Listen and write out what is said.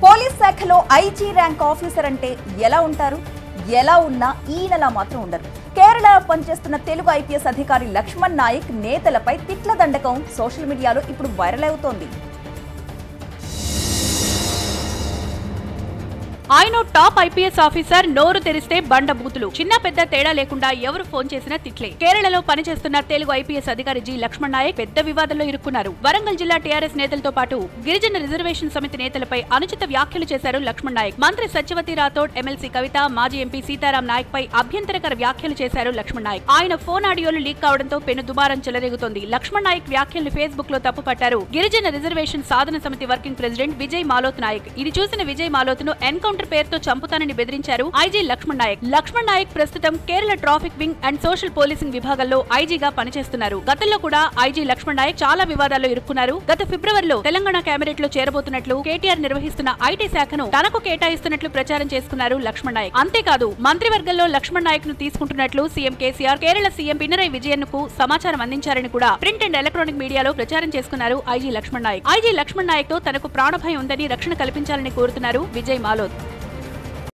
police శాఖలో IG rank officer అంటే ఎలా ఉంటారు ఎలా ఉన్నా ఈయనలా మాత్రం ఉండరు కేరళ పనిచేస్తున్న తెలుగు ఐపీఎస్ అధికారి లక్ష్మణ్ నాయక్ నేతలపై తిట్ల దండకం సోషల్ మీడియాలో ఇప్పుడు వైరల్ అవుతోంది ఆయన టాప్ ఐపీఎస్ ఆఫీసర్ నోరు తెరిస్తే బండ బూతులు చిన్న పెద్ద తేడా లేకుండా ఎవరు ఫోన్ చేసినా తిట్లే కేరళలో పనిచేస్తున్న తెలుగు ఐపీఎస్ అధికారి జి లక్ష్మణ్ నాయక్ పెద్ద వివాదంలో ఇరుక్కున్నారు వరంగల్ జిల్లా టీఆర్ఎస్ నేతలతో పాటు గిరిజన రిజర్వేషన్ సమితి నేతలపై అనుచిత వ్యాఖ్యలు చేశారు లక్ష్మణ్ నాయక్ మంత్రి సత్యవతి రాథోడ్ ఎమ్మెల్సీ కవిత మాజీ ఎంపీ సీతారాం నాయక్ పై అభ్యంతరకర వ్యాఖ్యలు చేశారు లక్ష్మణ్ నాయక్ ఆయన ఫోన్ ఆడియోలు లీక్ కావడంతో పెను దుమారం చెలరేగుతోంది లక్ష్మణ్ నాయక్ వ్యాఖ్యలను ఫేస్బుక్ లో తప్పుపట్టారు గిరిజన రిజర్వేషన్ సాధన సమితి వర్కింగ్ ప్రెసిడెంట్ విజయ్ మాలోత్ నాయక్ ఇది చూసిన విజయ్ మాలోత్ ను ఎన్కౌంటర్ పేరుతో చంపుతానని బెదిరించారు ఐజీ లక్ష్మణ్ నాయక్ లక్ష్మణ్ నాయక్ ప్రస్తుతం Kerala traffic wing and social policing విభాగంలో ఐజీగా పనిచేస్తున్నారు గతంలో కూడా ఐజీ లక్ష్మణ్ నాయక్ చాలా వివాదాల్లో ఇరుక్కున్నారు గత ఫిబ్రవరిలో తెలంగాణ కేబినెట్ లో చేరబోతున్నట్లు కేటీఆర్ నిర్వహిస్తున్న ఐటీ శాఖను తనకు కేటాయిస్తున్నట్లు ప్రచారం చేసుకున్నారు లక్ష్మణ్ నాయక్ అంతేకాదు మంత్రివర్గంలో లక్ష్మణ్ నాయక్ ను తీసుకుంటున్నట్లు సీఎం కేసీఆర్ కేరళ సీఎం పినరయ్ విజయన్ కు సమాచారం అందించారని కూడా ప్రింట్ అండ్ ఎలక్ట్రానిక్ మీడియాలో ప్రచారం చేసుకున్నారు ఐజీ లక్ష్మణ్ నాయక్ ఐజీ లక్ష్మణ్ నాయక్ తో తనకు ప్రాణభయం ఉందని రక్షణ కల్పించాలని కోరుతున్నారు విజయ్ మాలోత్